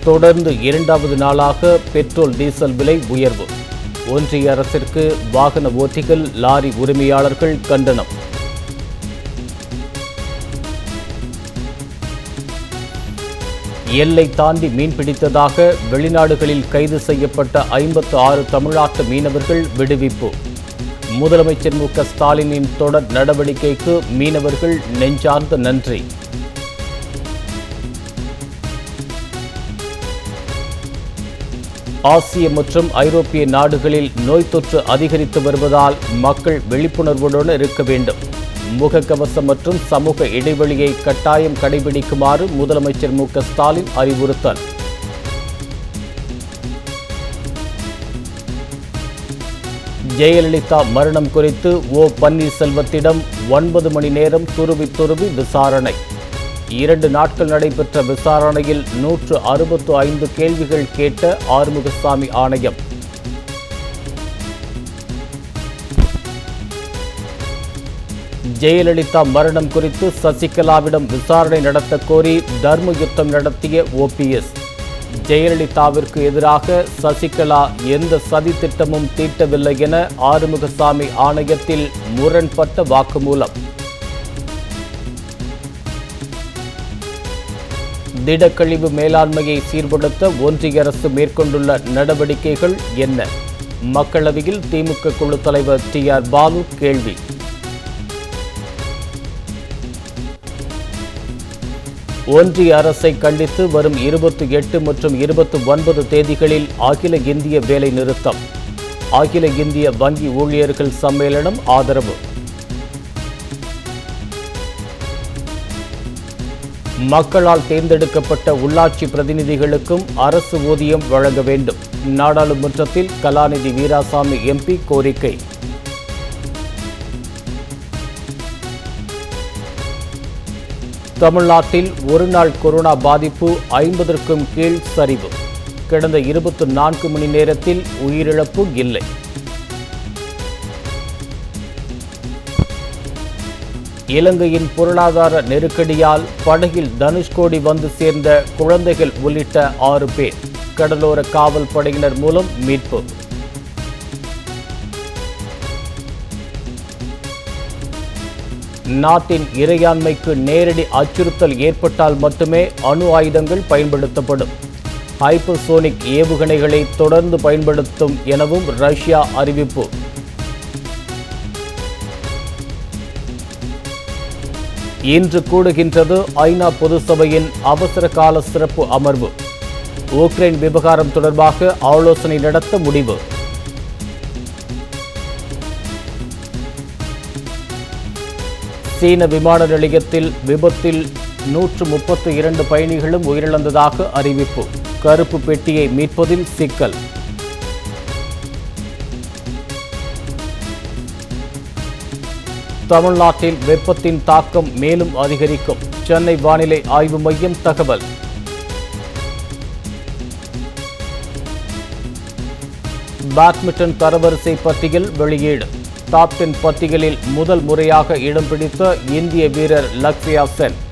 தொடர்ந்து இரண்டாவது நாளாக பெட்ரோல் டீசல் விலை உயர்வு ஒன்றிய அரசிற்கு வாகன ஓட்டிகள் லாரி உரிமையாளர்கள் கண்டனம் எல்லை தாண்டி மீன் பிடித்ததாக வெளிநாடுகளில் கைது செய்யப்பட்ட ஐம்பத்து ஆறு தமிழ்நாட்டு மீனவர்கள் விடுவிப்பு முதலமைச்சர் மு க ஸ்டாலினின் தொடர் நடவடிக்கைக்கு மீனவர்கள் நெஞ்சார்ந்த நன்றி ஆசிய மற்றும் ஐரோப்பிய நாடுகளில் நோய் தொற்று அதிகரித்து வருவதால் மக்கள் விழிப்புணர்வுடன் இருக்க வேண்டும் முகக்கவசம் மற்றும் சமூக இடைவெளியை கட்டாயம் கடைபிடிக்குமாறு முதலமைச்சர் மு க ஸ்டாலின் அறிவுறுத்தல் ஜெயலலிதா மரணம் குறித்து ஓ பன்னீர்செல்வத்திடம் ஒன்பது மணி நேரம் துருவி துருவி விசாரணை இரண்டு நாட்கள் நடைபெற்ற விசாரணையில் நூற்று அறுபத்து ஐந்து கேள்விகள் கேட்ட ஆறுமுகசாமி ஆணையம் ஜெயலலிதா மரணம் குறித்து சசிகலாவிடம் விசாரணை நடத்த கோரி தர்ம யுத்தம் நடத்திய ஓபிஎஸ் ஜெயலலிதாவிற்கு எதிராக சசிகலா எந்த சதி திட்டமும் தீட்டவில்லை என ஆறுமுகசாமி ஆணையத்தில் முரண்பட்ட வாக்குமூலம் திடக்கழிவு மேலாண்மையை சீர்படுத்த ஒன்றிய அரசு மேற்கொண்டுள்ள நடவடிக்கைகள் என்ன மக்களவையில் திமுக குழு தலைவர் டி ஆர் பாலு கேள்வி ஒன்றிய அரசை கண்டித்து வரும் இருபத்தி எட்டு மற்றும் இருபத்தி ஒன்பது தேதிகளில் அகில இந்திய வேலை நிறுத்தம் அகில இந்திய வங்கி ஊழியர்கள் சம்மேளனம் ஆதரவு மக்களால் தேர்ந்தெடுக்கப்பட்ட உள்ளாட்சி பிரதிநிதிகளுக்கும் அரசு ஊதியம் வழங்க வேண்டும் நாடாளுமன்றத்தில் கலாநிதி வீராசாமி எம்பி கோரிக்கை தமிழ்நாட்டில் ஒருநாள் கொரோனா பாதிப்பு ஐம்பதற்கும் கீழ் சரிவு கடந்த இருபத்தி நான்கு மணி நேரத்தில் உயிரிழப்பு இல்லை இலங்கையின் பொருளாதார நெருக்கடியால் படகில் தனுஷ்கோடி வந்து சேர்ந்த குழந்தைகள் உள்ளிட்ட ஆறு பேர் கடலோர காவல் படையினர் மூலம் மீட்பு நாட்டின் இறையாண்மைக்கு நேரடி அச்சுறுத்தல் ஏற்பட்டால் மட்டுமே அணு ஆயுதங்கள் பயன்படுத்தப்படும் ஹைப்பர்சோனிக் ஏவுகணைகளை தொடர்ந்து பயன்படுத்தும் எனவும் ரஷ்யா அறிவிப்பு இன்று கூடுகின்றது ஐநா பொதுசபையின் அவசர கால சிறப்பு அமர்வு உக்ரைன் விவகாரம் தொடர்பாக ஆலோசனை நடத்த முடிவு சீன விமான நிலையத்தில் விபத்தில் நூற்று முப்பத்து இரண்டு பயணிகளும் உயிரிழந்ததாக அறிவிப்பு கருப்பு பெட்டியை மீட்பதில் சிக்கல் தமிழ்நாட்டில் வெப்பத்தின் தாக்கம் மேலும் அதிகரிக்கும் சென்னை வானிலை ஆய்வு மையம் தகவல் பேட்மிண்டன் தரவரிசை பட்டியல் வெளியீடு டாப் டென் பட்டியலில் முதல் முறையாக இடம் பிடித்த இந்திய வீரர் லக்ஷயா சென்